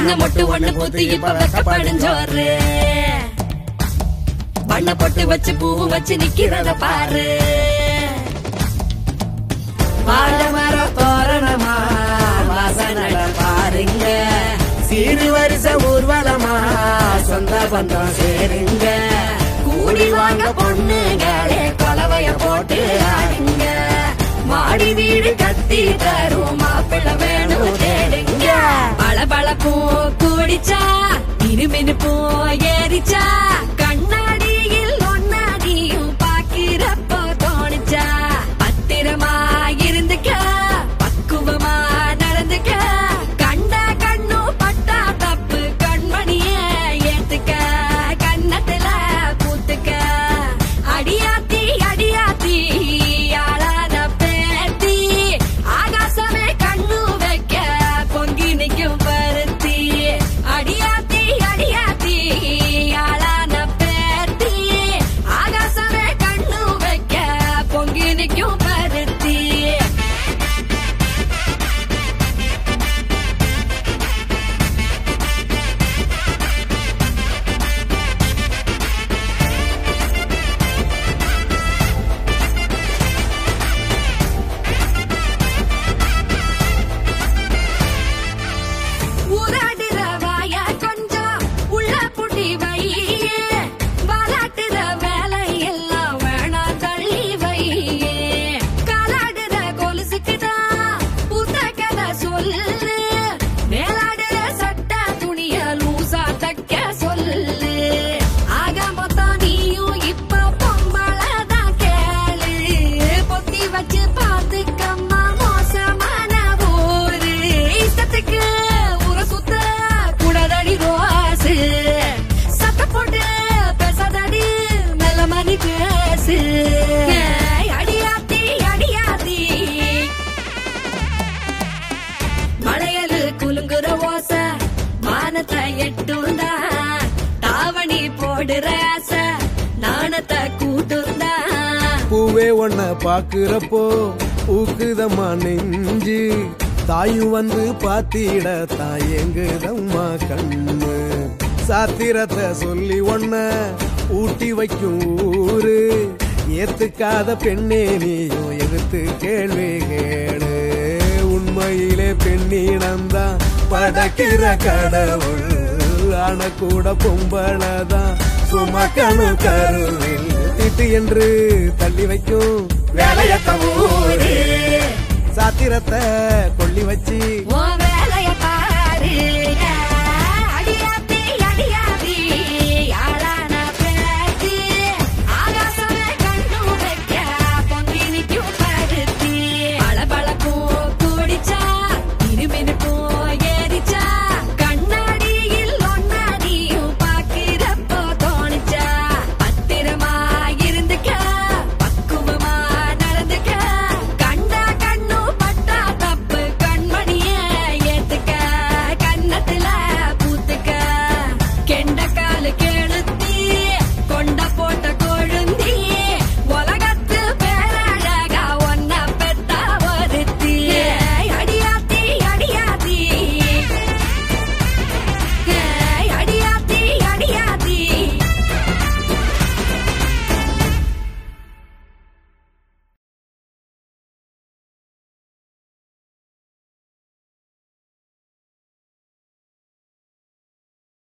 சின்ன மொட்டு ஒண்ணு பூத்து இப்ப வெக்கப்படிஞ்சோரு வண்ண பொட்டு வச்சு பூ வச்சு நிக்கிறத பாரு வாழ மரம் தோரணமா வாசனட பாருங்க சீரு வருஷ ஊர்வலமா சொந்த பந்தம் சேருங்க கூடி வாங்க பொண்ணுகளே கொலவைய போட்டு ஆடுங்க மாடி வீடு கட்டி தரும் மாப்பிள்ள வேணும் தேடுங்க பளபளப்பும் கூடிச்சா இருமினுப்பும் ஏறிச்சா கண்ணாடியில் ஒன்னாடியும் பாக்கிறப்போ தோணுச்சா பத்திரமா இருந்துக்க பக்குவமா நடந்துக்க கண்ட கண்ணும் பட்டா தப்பு கண்மணிய ஏத்துக்க கண்ணத்துல பூத்துக்க அடியாத்தி அடியாத்தி ஆளாத பேத்தி ஆகாசமே கண்ணு வைக்க பொங்கி நிக்கும் பருத்தி அடியாத்தி அடியாத்தி ஆளான பேத்தி ஆகாசமே கண்ணு வைக்க பொங்கி நிக்கும் பருத்தி ஊராடுற வாய கொஞ்சம் உள்ள புட்டி வையே வாலாட்டுற வேலை எல்லாம் வேணா தள்ளி வையே காலாடுற கொலுசுக்குதான் புத்த கதை சொல்லு மேலாடுற சட்ட துணிய லூசா தைக்க சொல்லு ஆக மொத்தம் நீயும் இப்ப பொம்பளதான் கேளு பொத்தி வச்சு பார்த்துக்கம்மா மோசமான ஊரு இஷ்டத்துக்கு ஊரை சுத்த கூடாதடி ரோசு சத்த போட்டு பேசாதடி நல்ல மணி பேசு ஏய், அடியாத்தி அடியாத்தி மலையலு குலுங்குற ஓச மானத்தை எட்டுந்தா தாவணி போடுற ஆசை நாணத்தை கூட்டுந்தா பூவே ஒன்ன பாக்குறப்போ ஊக்குதம்மா நெஞ்சு தாயும் வந்து பாத்திட தாயங்குதம்மா கண்ணு சாத்திரத்தை சொல்லி ஒன்ன ஊட்டி வைக்கும் ஊரு ஏத்துக்காத பெண்ணே நீயும் எதிர்த்து கேள்வி கேளு உண்மையிலே பெண்ணிடம்தான் படைக்கிற கடவுள் ஆன கூட பொம்பளதான் சுமக்கணும் கருவில் திட்டு என்று தள்ளி வைக்கும் வேலையத்த ஊரு சாத்திரத்தை கொள்ளி வச்சு உன்